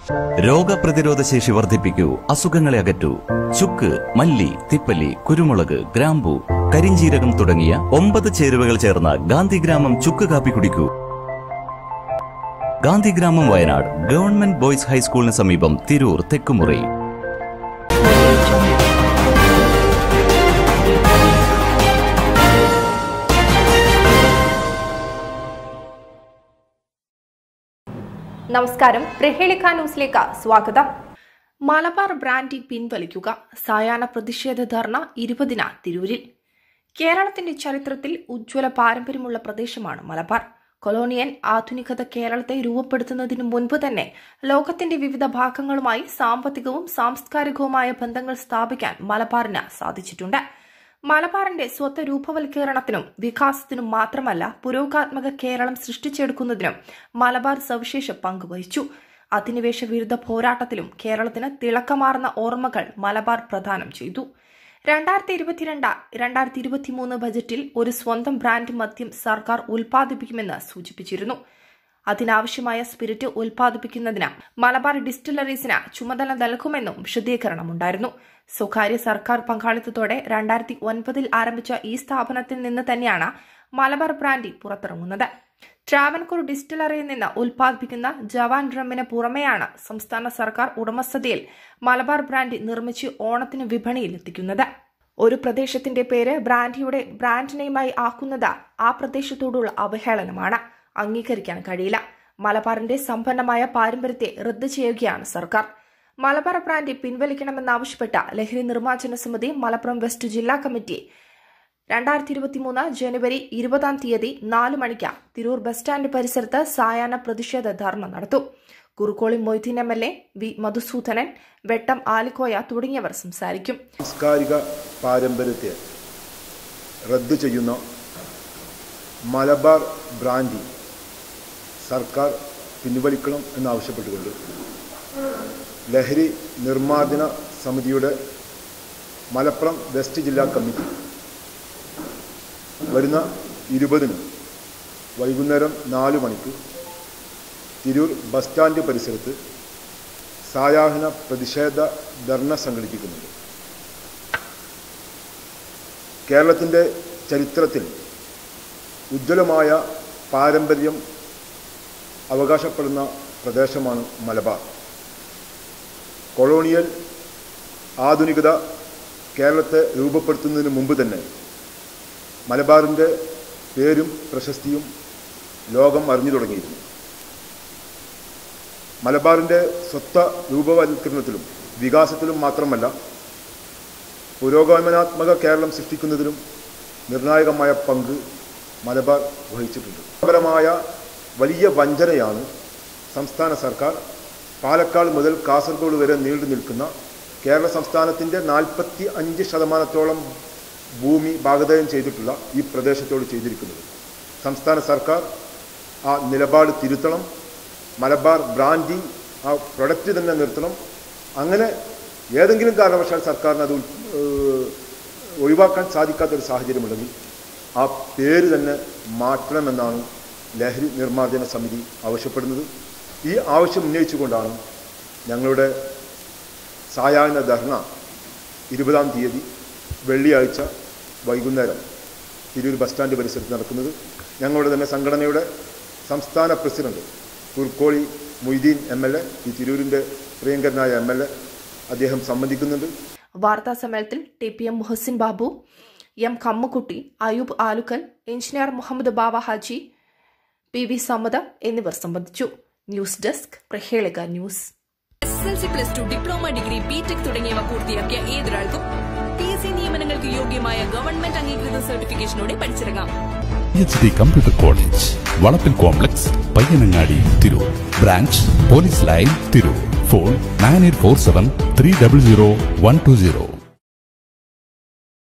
രോഗപ്രതിരോധ ശേഷി വർദ്ധിപ്പിക്കൂ അസുഖങ്ങളെ അകറ്റൂ ചുക്ക് മല്ലി തിപ്പല്ലി കുരുമുളക് ഗ്രാമ്പു കരിഞ്ചീരകം തുടങ്ങിയ ഒമ്പത് ചേരുവകൾ ചേർന്ന ഗാന്ധിഗ്രാമം ചുക്ക് കാപ്പി കുടിക്കൂ ഗാന്ധിഗ്രാമം വയനാട് ഗവൺമെന്റ് ബോയ്സ് ഹൈസ്കൂളിന് സമീപം തിരൂർ തെക്കുമുറി നമസ്കാരം പ്രഹേളിക ന്യൂസിലേക്ക് സ്വാഗതം മലബാർ ബ്രാൻഡി പിൻവലിക്കുക സായാഹ്ന പ്രതിഷേധ ധർണ ഇരുപതിന് തിരൂരിൽ കേരളത്തിന്റെ ചരിത്രത്തിൽ ഉജ്ജ്വല പാരമ്പര്യമുള്ള പ്രദേശമാണ് മലബാർ കൊളോണിയൻ ആധുനികത കേരളത്തെ രൂപപ്പെടുത്തുന്നതിനു മുൻപ് തന്നെ ലോകത്തിന്റെ വിവിധ ഭാഗങ്ങളുമായി സാമ്പത്തികവും സാംസ്കാരികവുമായ ബന്ധങ്ങൾ സ്ഥാപിക്കാൻ മലബാറിന് സാധിച്ചിട്ടുണ്ട് മലബാറിന്റെ സ്വത്ത് രൂപവൽക്കരണത്തിനും വികാസത്തിനും മാത്രമല്ല പുരോഗാത്മക കേരളം സൃഷ്ടിച്ചെടുക്കുന്നതിനും മലബാർ സവിശേഷ പങ്കുവഹിച്ചു അധിനിവേശ വിരുദ്ധ പോരാട്ടത്തിലും കേരളത്തിന് തിളക്കമാർന്ന ഓർമ്മകൾ മലബാർ പ്രദാനം ചെയ്തു രണ്ടായിരത്തി ഇരുപത്തിരണ്ട് രണ്ടായിരത്തി ഇരുപത്തിമൂന്ന് ബജറ്റിൽ ഒരു സ്വന്തം ബ്രാൻഡ് മദ്യം സർക്കാർ ഉൽപ്പാദിപ്പിക്കുമെന്ന് സൂചിപ്പിച്ചിരുന്നു അതിനാവശ്യമായ സ്പിരിറ്റ് ഉൽപ്പാദിപ്പിക്കുന്നതിന് മലബാർ ഡിസ്റ്റിലറീസിന് ചുമതല നൽകുമെന്നും വിശദീകരണമുണ്ടായിരുന്നു സ്വകാര്യ സർക്കാർ പങ്കാളിത്തത്തോടെ രണ്ടായിരത്തി ഒൻപതിൽ ആരംഭിച്ച ഈ സ്ഥാപനത്തിൽ നിന്ന് തന്നെയാണ് മലബാർ ബ്രാൻഡി പുറത്തിറങ്ങുന്നത് ട്രാവൻകൂർ ഡിസ്റ്റിലറിയിൽ നിന്ന് ഉൽപ്പാദിപ്പിക്കുന്ന ജവാൻ ഡ്രമ്മിന് പുറമെയാണ് സംസ്ഥാന സർക്കാർ ഉടമസ്ഥതയിൽ മലബാർ ബ്രാൻഡി നിർമ്മിച്ച് ഓണത്തിന് വിപണിയിൽ എത്തിക്കുന്നത് ഒരു പ്രദേശത്തിന്റെ പേര് ബ്രാൻഡിയുടെ ബ്രാൻഡ് നെയിമായി ആക്കുന്നത് ആ പ്രദേശത്തോടുള്ള അവഹേളനമാണ് അംഗീകരിക്കാൻ കഴിയില്ല മലബാറിന്റെ സമ്പന്നമായ പാരമ്പര്യത്തെ റദ്ദു ചെയ്യുകയാണ് സർക്കാർ മലബാർ ബ്രാൻഡ് പിൻവലിക്കണമെന്നാവശ്യപ്പെട്ട ലഹരി നിർമ്മാർജ്ജന സമിതി മലപ്പുറം വെസ്റ്റ് ജില്ലാ കമ്മിറ്റി രണ്ടായിരത്തി ഇരുപത്തിമൂന്ന് ജനുവരി ഇരുപതാം തീയതി നാല് മണിക്ക് തിരൂർ ബസ് സ്റ്റാൻഡ് പരിസരത്ത് സായാഹ്ന പ്രതിഷേധ ധർണ നടത്തും Kurukkoli Moideen M L A V Madhusoodanan Vettam Alikoya തുടങ്ങിയവർ സംസാരിക്കും സാംസ്കാരിക പാരമ്പര്യത്തെ റദ്ദു ചെയ്യുന്ന മലബാർ ബ്രാൻഡി സർക്കാർ പിൻവലിക്കണം എന്നാവശ്യപ്പെട്ടുകൊണ്ട് ലഹരി നിർമ്മാർജ്ജന സമിതിയുടെ മലപ്പുറം വെസ്റ്റ് ജില്ലാ കമ്മിറ്റി വരുന്ന ഇരുപതിന് വൈകുന്നേരം നാല് മണിക്ക് തിരൂർ ബസ് സ്റ്റാൻഡ് പരിസരത്ത് സായാഹ്ന പ്രതിഷേധ ധർണ സംഘടിപ്പിക്കുന്നുണ്ട് കേരളത്തിൻ്റെ ചരിത്രത്തിൽ ഉജ്ജ്വലമായ പാരമ്പര്യം അവകാശപ്പെടുന്ന പ്രദേശമാണ് മലബാർ കൊളോണിയൽ ആധുനികത കേരളത്തെ രൂപപ്പെടുത്തുന്നതിന് മുമ്പ് തന്നെ മലബാറിൻ്റെ പേരും പ്രശസ്തിയും ലോകം അറിഞ്ഞു തുടങ്ങിയിരുന്നു മലബാറിൻ്റെ സ്വത്ത രൂപവൽക്കരണത്തിലും വികാസത്തിലും മാത്രമല്ല പുരോഗമനാത്മക കേരളം സൃഷ്ടിക്കുന്നതിലും നിർണായകമായ പങ്ക് മലബാർ വഹിച്ചിട്ടുണ്ട് പരമായ വലിയ വഞ്ചനയാണ് സംസ്ഥാന സർക്കാർ പാലക്കാട് മുതൽ കാസർഗോഡ് വരെ നീണ്ടു നിൽക്കുന്ന കേരള സംസ്ഥാനത്തിൻ്റെ നാൽപ്പത്തി അഞ്ച് ശതമാനത്തോളം ഭൂമി ഭാഗധേയം ചെയ്തിട്ടുള്ള ഈ പ്രദേശത്തോട് ചെയ്തിരിക്കുന്നത് സംസ്ഥാന സർക്കാർ ആ നിലപാട് തിരുത്തണം മലബാർ ബ്രാൻഡി ആ പ്രൊഡക്റ്റ് തന്നെ നിർത്തണം അങ്ങനെ ഏതെങ്കിലും കാരണവശാൽ സർക്കാരിന് അത് ഉൾ- ഏഹ് ഒഴിവാക്കാൻ സാധിക്കാത്തൊരു സാഹചര്യമുണ്ടെങ്കിൽ ആ പേര് തന്നെ മാറ്റണമെന്നാണ് ലഹരി നിർമ്മാർജ്ജന സമിതി ആവശ്യപ്പെടുന്നത് ഈ ആവശ്യം ഉന്നയിച്ചുകൊണ്ടാണ് ഞങ്ങളുടെ സായാഹ്ന ധർണ ഇരുപതാം തീയതി വെള്ളിയാഴ്ച വൈകുന്നേരം തിരൂർ ബസ് സ്റ്റാൻഡ് പരിസരത്ത് നടക്കുന്നത് ഞങ്ങളുടെ തന്നെ സംഘടനയുടെ സംസ്ഥാന president Kurukkoli Moideen M L A ഈ തിരൂരിൻ്റെ പ്രിയങ്കരനായ എം എൽ എ അദ്ദേഹം സംബന്ധിക്കുന്നുണ്ട് വാർത്താ സമ്മേളനത്തിൽ T P M Muhsin Babu M Kammukutty Ayub Alukkal engineer Muhammed Baba Haji P V Samad എന്നിവർ സംബന്ധിച്ചു news desk Prahelika news S L C plus two diploma degree BTech തുടങ്ങിയവ പൂർത്തിയാക്കിയ ഏതൊരാൾക്കും പി എസ് സി നിയമനങ്ങൾക്ക് യോഗ്യമായ ഗവൺമെന്റ് അംഗീകൃത സർട്ടിഫിക്കേഷനോടെ പഠിച്ചിറങ്ങാം H D computer college Valappil complex Payyanangadi Tirur branch police line Tirur phone nine eight four seven three double zero one two zero